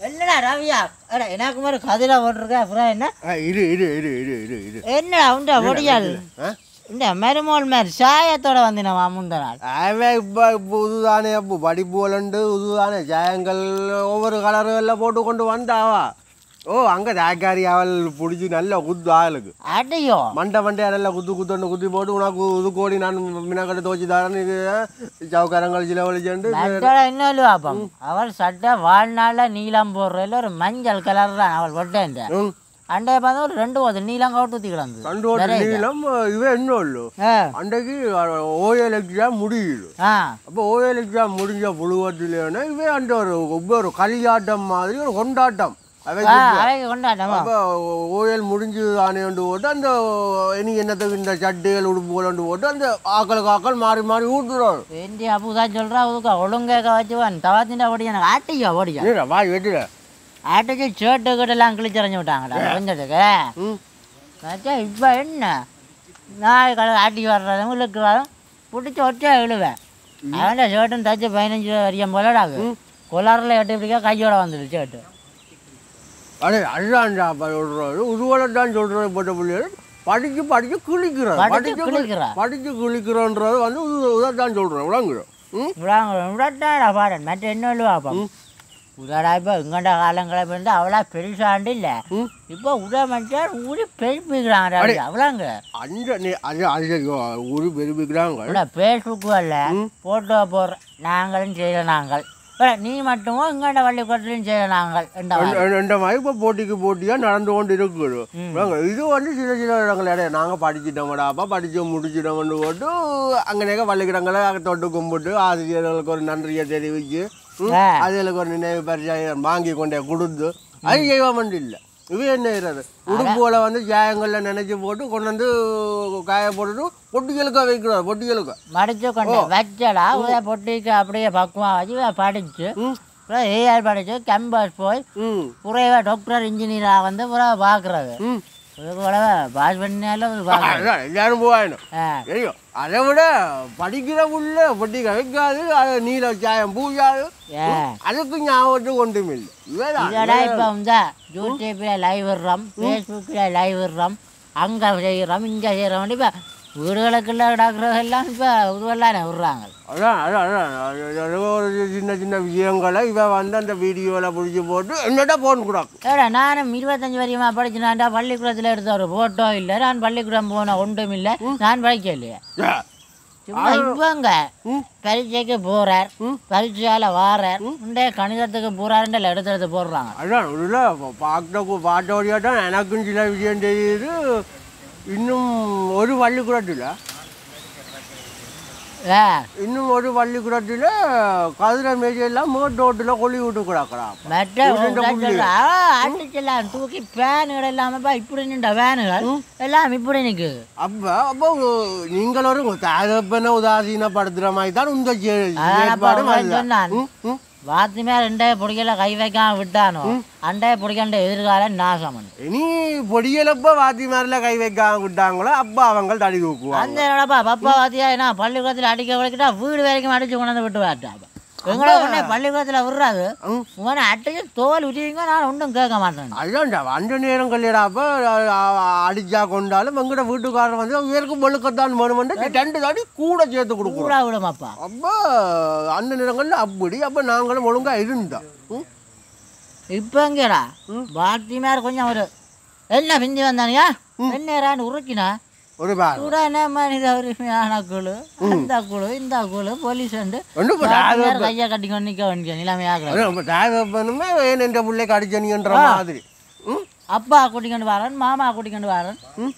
என்னடா ரவியா அட எனக்கு மாதிரி கதிரை போட்டிருக்க அப்புறம் என்ன ஆ, இரு இரு இரு இரு இரு இரு என்னடா உண்டா ஒடியால் ஆ? இந்த மருமோல் மாதிரி சாயத்தோட வந்தினவா முந்த நாள் அவன் இப்போ இப்போ உதுதானே இப்போ படிப்பு வளண்டு உதுதானே ஜாயங்கள் ஒவ்வொரு கலரும் எல்லாம் போட்டு கொண்டு வந்தாவா ஓ அங்கே தாக்காரி அவள் பிடிச்சி நல்ல குத்து ஆளுக்கு அடையோ மண்டை மண்டையா நல்லா குத்து குத்துன்னு குத்தி போட்டு உனக்கு இது கோடி நான் மினக்கடை தோச்சி தரேன்னு சவுக்காரங்கள் சில வலிச்சண்டு மற்றோட இன்னொரு பாப்பம் அவள் சட்டை வாழ்நாள்ல நீலம் போடுறதுல ஒரு மஞ்சள் கலர் தான் அவள் ஒட்டேன் ம் அண்டைய பார்த்து ஒரு ரெண்டு போது நீலம் கவுட்டு ஊற்றி கிடந்து ரெண்டு ஓட்டு நீளம் இவ என்ன இல்லை ஆ அன்றைக்கு ஓஎல் எக்ஸாம் முடியுது ஆ அப்போ ஓஎல் எக்ஸாம் முடிஞ்ச புழுவத்திலேன்னா இவே அந்த ஒரு ஒவ்வொரு களியாட்டம் மாதிரி ஒரு கொண்டாட்டம் அவை ஆ அவைக்கு கொண்டாட்டமா அப்போ ஓஎல் முடிஞ்சு தானேண்டு போட்டு அந்த இனி என்னத்துக்கு இந்த சட்டைகள் உடுப்புகள் போட்டு அந்த ஆக்களுக்கு ஆக்கள் மாறி மாறி ஊட்டுறாரு வேண்டி அப்போதான் சொல்கிறா அதுக்கா ஒழுங்கேக்க வச்சுவான் தவாத்தின் ஓடி எனக்கு ஆட்டிக்கோ ஓடியா நீரா வாய் வெட்டுற ஆட்டுக்கு ஷர்ட்டு கிட்டலாம் கிழிச்சறிஞ்சு விட்டாங்கடா கொஞ்சத்துக்கு ம் மச்சா இப்போ என்ன நாய் கடை ஆட்டி வர்றதும் இழுக்கிறாரும் பிடிச்சி ஒட்டியா இழுவேன் அவன்டா ஷர்ட்டும் தச்சு பதினஞ்சு வரைக்கும் போலடாகு கொலாரில் எட்டு இப்படிக்கா கையோட வந்துடுது ஷர்ட்டு அடே அதுதான்டா அப்போ சொல்கிறாரு உருவலத்தான் சொல்கிறாரு போட்ட பிள்ளைகள் படிச்சு படிச்சு கிழிக்கிறார் படிச்சு கிழிக்கிறா. படிச்சு கிழிக்கிறோன்றது வந்து உதான் சொல்கிறேன் விளங்குறோம் ம் விடாங்க விடாட்டாடா பாடன் மற்ற என்ன பார்ப்போம் உதாடா இப்போ இங்கண்ட காலங்களை வந்து அவ்வளோ பெருசாண்டு இல்லை ம். இப்போ உதா மச்சான் ஊறி பெருப்பிக்கிறாங்க அவ்வளோங்க அந்த நீ அது அது ஒரு பெருமிக்கிறாங்க இல்லை ஃபேஸ்புக்கில் ஃபோட்டோ போடுற நாங்களும் செய்கிற நாங்கள் இல்லை, நீ மட்டுமோ இங்கண்ட பள்ளிக்கூடத்துலையும் செய்கிற நாங்கள் என்ற மாதிரி. இந்த மாதிரி இப்போ போட்டிக்கு போட்டியாக நடந்து கொண்டு இருக்குது வாங்க, இது வந்து சில சில இடங்கள் இடையே நாங்கள் படிச்சிட்டோம்டாப்பா படித்து முடிச்சிட்டோம்னு போட்டு அங்கனேக்க பள்ளிக்கிடங்களை தொட்டு கும்பிட்டு ஆசிரியர்களுக்கு ஒரு நன்றியை தெரிவித்து ம், ஆ. அதுகளுக்கு ஒரு நினைவு பரிசாயம் வாங்கி கொண்டே கொடுத்து அது செய்வாமண்டு இல்லை இது என்ன செய்யறது உடுப்புகளை வந்து ஜாயங்களில் நினைச்சு போட்டு கொண்டு வந்து காய போட்டுட்டு பொட்டிகளுக்கு வைக்கிறார் பொட்டிகளுக்கு மடிச்சு கொண்டு வச்சடா உதய பொட்டிக்கு அப்படியே பக்குவம் வச்சு படிச்சு ம் அப்புறம் ஏஆர் படிச்சு கேம்பஸ் போய் ம் புறைய டாக்டர் இன்ஜினியராக வந்து புற பார்க்குறது ம் இதுக்கு கூட பாஸ் பண்ணினாலும் இது பார்க்குறது அதான் எல்லாரும் போவாயினும் ஆ ஐயோ அதை விட படிக்கிற புள்ள பொட்டி கவைக்காது அது நீல சாயம் பூஜாது ஏ அதுக்கு ஞாபகத்துக்கு ஒன்றும் இல்லை இவதான் இதோட இப்போ வந்து யூடியூப்பில் லைவ் விடுறோம் ஃபேஸ்புக்கில் லைவ் விடுறோம் அங்கே செய்கிறோம் இங்கே செய்கிறோம் இப்போ வீடுகளுக்குள்ள கிடக்கிறதெல்லாம் இப்போ இதுவெல்லாம் விடுறாங்க அதான் அதான் அதான் அது- அது ஒரு சின்ன சின்ன விஷயங்களை இவ வந்து அந்த வீடியோவில் பிடிச்சி போட்டு என்னடா போன் கூடாது ஏடா நானும் இருபத்தஞ்சு வரையுமா படிச்சுனாண்டா பள்ளிக்கூடத்தில் எடுத்த ஒரு ஃபோட்டோ இல்லை நான் பள்ளிக்கூடம் போன ஒன்றும் இல்லை நான் படிக்க இல்லையே சும்மா இப்போங்க ம். பரீட்சைக்கு போறார் பரீட்சையால வாரார் உண்டே கணிதத்துக்கு போறாருன்ற எடுத்து எடுத்து போடுறாங்க அதான் இல்லை பார்க்க பாட்டோடையாக தான் எனக்கும் சில விஷயம் தெரியுது இன்னும் ஒரு பள்ளிக்கூடத்தில் ஏ இன்னும் ஒரு பள்ளிக்கூடத்தில் கதிரை மேஜையெல்லாம் மேட்டோட்டில் கொல்லி விட்டு கிடக்குறா மற்ற அடிச்செல்லாம் தூக்கி பேனுகள் இல்லாமப்பா இப்படி நின்ற வேனுகள் எல்லாம் இப்படி நிக்குது அப்போ அப்போ நீங்கள் ஒரு தகப்பனை உதாசீனப்படுத்துகிற மாதிரி தான் இந்த சே- அதான் அப்பா செயற்பாடு அவன் வருது. சொன்னான் ம், ம். வாத்திமே ரெண்டைய பிடிக்கல கை வைக்காம விட்டானோ அண்டைய பிடிக்கண்ட எதிர்காலம் நாசமன் இனி பொடியலப்ப வாத்தி மாதிரில கை வைக்காம விட்டாங்களோ அப்போ அவங்க தடி தூக்குவாங்க அந்த என்னடாப்பா பப்பா வாத்தியா என்ன பள்ளிக்கூடத்தில் அடிக்க வலிக்கிட்டா வீடு வரைக்கும் அடிச்சு கொண்டு வந்து விட்டு வாட்டாப்பா எங்களை உடனே பள்ளிக்கூடத்தில் விடுறாது ம். உடனே அட்டையும் தோல் விட்டுவீங்க நான் ஒன்றும் கேட்க மாட்டேன் அதான்டா அந்த நேரம் கல்யாணப்ப அடிச்சா கொண்டாலும் எங்கட வீட்டுக்காரர் வந்து இவருக்கு வெளுக்கத்தான் வேணுமென்று ரெண்டு தாடி கூட சேர்த்து கொடுக்குறோம் பூரா விடுமாப்பா அப்போ அந்த நேரங்களில் அப்படி அப்போ நாங்களும் ஒழுங்கா இருந்தோம் ம்? இப்போங்கடா பாத்திமார் கொஞ்சம் ஒரு என்ன பிந்தி வந்தானியா என்ன உருக்கினா ஒரு பார் கூட என்ன மனித உரிமையான குழு அந்த குழு இந்த குழு போலீஸ் வந்து ஒன்றும் பாத்திமார் கையை கட்டிக்கொண்டு நிற்க வேண்டிய நிலைமையாக நம்ம தகப்பனுமே ஏன் என்ற பிள்ளை கடிச்சனின்ற மாதிரி ம் அப்பா கூட்டிக்கொண்டு வரேன் மாமா கூட்டிக்கொண்டு வரேன்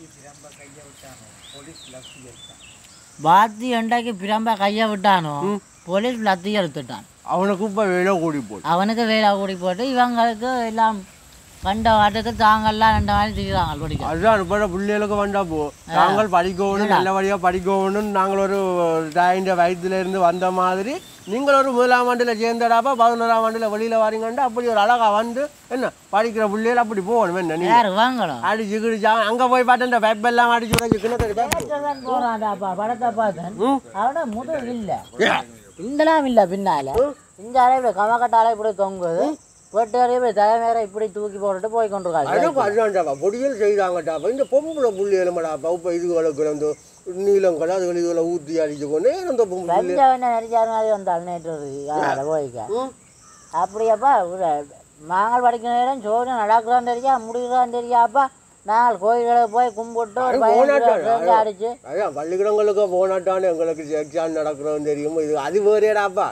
பாத்தி எண்டாக்கி பிரம்ப கையை விட்டானோ போலீஸ் லத்தி எடுத்துட்டான் அவனுக்கு இப்போ வேலை கூடி போடு அவனுக்கு வேலை கூடி போட்டு இவங்களுக்கு எல்லாம் கண்ட வாட்டுக்கு தாங்கெல்லாம் ரெண்டு மாதிரி திக்கிறாங்க குடிக்க அதுதான் இப்போ பிள்ளைகளுக்கு வந்தா போ நாங்கள் படிக்கணும் நல்லபடியாக படிக்கணும்னு நாங்கள் ஒரு தாயின்ற வயதுல இருந்து வந்த மாதிரி நீங்கள் ஒரு முதலாம் ஆண்டில் சேர்ந்தடாப்பா பதினோராம் ஆண்டில் வெளியில் வரீங்கன்ட்டு அப்படி ஒரு அழகா வந்து என்ன படிக்கிற பிள்ளைகள் அப்படி போகணும் என்ன நீ யார் வாங்கணும் அடிச்சு கிடிச்சா அங்கே போய் பார்த்து இந்த வெப் எல்லாம் அடிச்சு விட கிணத்து போறான்டாப்பா படத்தை பார்த்தேன் ம். அவன முதல் இல்ல இங்கெல்லாம் இல்ல பின்னால இந்த அளவு கமக்கட்டால இப்படி தொங்குது போட்டு போய் தலைமையரை இப்படி தூக்கி போட்டுட்டு போய் கொண்டிருக்காங்க அதான் அதுதான்டாப்பா பொடியல் செய்தாங்கட்டாப்பா இந்த பொம்பளை புள்ளி எலும்படாப்பா இப்போ இது வளர்க்குற இந்த நீளம் கடை அதுகள் இதுகளை ஊற்றி அடிச்சு கொண்டு அந்த பொம்பளை கஞ்சவன நினைச்சாரு மாதிரி வந்தாள் நேற்று ஒரு யாரை போய்க்க ம். அப்படியாப்பா ஒரு நாங்கள் படிக்கிற நேரம் சோறு நடக்கிறான்னு தெரியா முடிக்கிறான்னு தெரியாப்பா நாங்கள் கோயில்களுக்கு போய் கும்பிட்டு ஒரு அது பதினஞ்சு போனாட்டம். ரூபா சேர்ந்து அடிச்சு அதான் பள்ளிக்கூடங்களுக்கு போனாட்டான்னு எங்களுக்கு எக்ஸாம் நடக்கிறோம் தெரியும் இது அது வேறேடாப்பா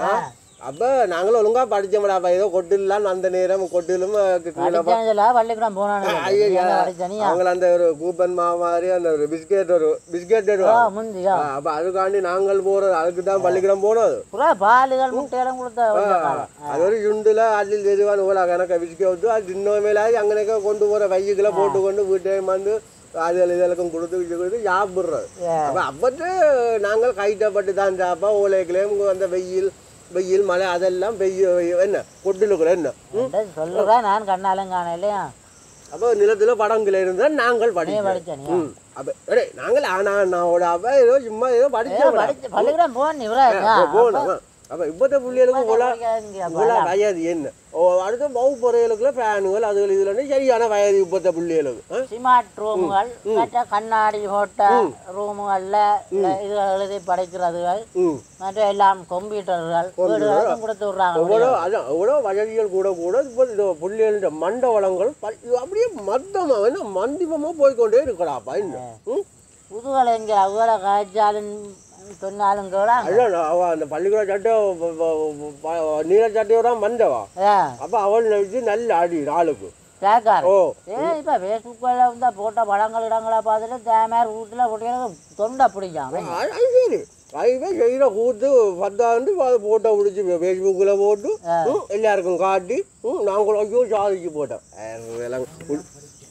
அப்போ நாங்களும் ஒழுங்கா படிச்சோம்டாப்பா ஏதோ கொட்டிலாம் அந்த நேரம் கொட்டிலும் கீழே படிச்சான்னு சொல்ல பள்ளிக்கூடம் போனானு ஐயா படிச்சனியா அவங்கள அந்த ஒரு கூப்பன் மா மாதிரி அந்த ஒரு பிஸ்கெட் ஒரு பிஸ்கெட் ஓ தருவாங்க முந்தியா அப்போ அதுக்காண்டி நாங்கள் போகிறது அதுக்கு தான் பள்ளிக்கூடம் போனது புறா பாலுகள் முட்டையெல்லாம் கொடுத்த கொஞ்ச காலம். அது ஒரு சுண்டுல அள்ளில் தெரிவான் ஓலா கணக்க பிஸ்கெட் விட்டு அது இன்னும் மேலாகி அங்கனக்க கொண்டு போகிற வைகளை போட்டு கொண்டு வீட்டையும் வந்து அதில் இதெல்லாம் கொடுத்து விட்டு கொடுத்து சாப்பிட்றது அப்போ அப்பட்டு நாங்கள் கைட்டப்பட்டு தான் சாப்பா ஓலைகளையும் அந்த வெயில் வெயில் மழை அதெல்லாம் வெயில் என்ன கொட்டிலுக்குள்ள என்ன என்கிட்ட சொல்லுறேன் நான் கண்ணாலும் காண இல்லையா அப்போ நிலத்துல படங்கள் இருந்தால் நாங்கள் நீ படிச்சோம் படிச்சனியா ம் அப்போ அடே நாங்கள் ஆனா நாவோட அப்போ ஏதோ சும்மா ஏதோ படிச்சோம் படிச்சு பள்ளிக்கூடம் போன இவரா போனோம் அப்போ இப்போத்த பிள்ளைகளுக்கு ஓலா இவ்வளோ வயது என்ன ஓ அடுத்த பவு பொறைகளுக்குள்ள ஃபேனுகள் அதுகள் இதுல சரியான வயது இப்போத்த பிள்ளைகளுக்கு ஆ? சிமார்ட் ரூமுகள் மற்ற கண்ணாடி போட்ட ரூமுகள்ல இது எழுதி படைக்கிறதுகள் ம் மற்ற எல்லாம் கம்ப்யூட்டர்கள் வீடுகளுக்கும் கொடுத்து விடுறாங்க எவ்வளோ அதான் எவ்வளோ வசதிகள் கூட கூட இப்போ இந்த பிள்ளைகளோட மண்ட வளங்கள் பல்- இது அப்படியே மத்தமாக என்ன மந்திமமாக போய்க்கொண்டே இருக்கடாப்பா என்ன ம் புதுகளை எங்க அவ்வளோ காய்ச்சாலும் சொன்னாலும் கூட அதான் அவ அந்த பள்ளிக்கூட சட்டை வ- வ- வ- நீல சட்டையோட மந்தவா அப்போ அவள் நினைச்சு நல்ல அடி நாளுக்கு கேட்காரு ஓ ஏ இப்போ ஃபேஸ்புக்கில் வந்து போட்ட படங்கள் இடங்களை பார்த்துட்டு தேமையார் வீட்டில் போட்டு தொண்டை பிடிக்காம அது அது சரி அதுவே செய்கிற கூத்து பத்தாண்டு அதை போட்டோ பிடிச்சி ஃபேஸ்புக்கில் போட்டு ம், எல்லாருக்கும் காட்டி ம், நாங்களும் ஐயோ சாதிச்சு போட்டோம் அதெல்லாம் உள்-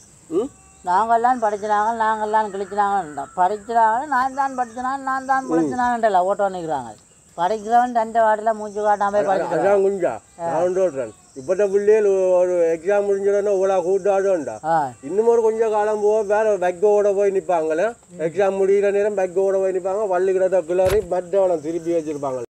ம் நாங்கள்லாம் படிச்சினாங்க நாங்கள்லாம் கிழிச்சினாங்க படிச்சினாங்க நான் தான் படிச்சினான் நான் தான் படிச்சினாங்கன்றல ஓட்டோ நிற்கிறாங்க படிக்கிறவன் ரெண்டு வாட்டில் மூச்சு காட்டாம போய் படிக்கிறான் அதான் குஞ்சா நான் சொல்கிறேன் இப்போத்த பிள்ளைகள் ஒரு எக்ஸாம் முடிஞ்சிடனே இவ்வளோ கூட்டாடும்டா ஆ இன்னும் ஒரு கொஞ்சம் காலம் போக வேற பெக்கோட போய் நிற்பாங்களே எக்ஸாம் முடிகிற நேரம் பெக்கோட போய் நிற்பாங்க பள்ளிக்கூடத்தை கிளறி பட்டவனம் திருப்பி வச்சிருப்பாங்க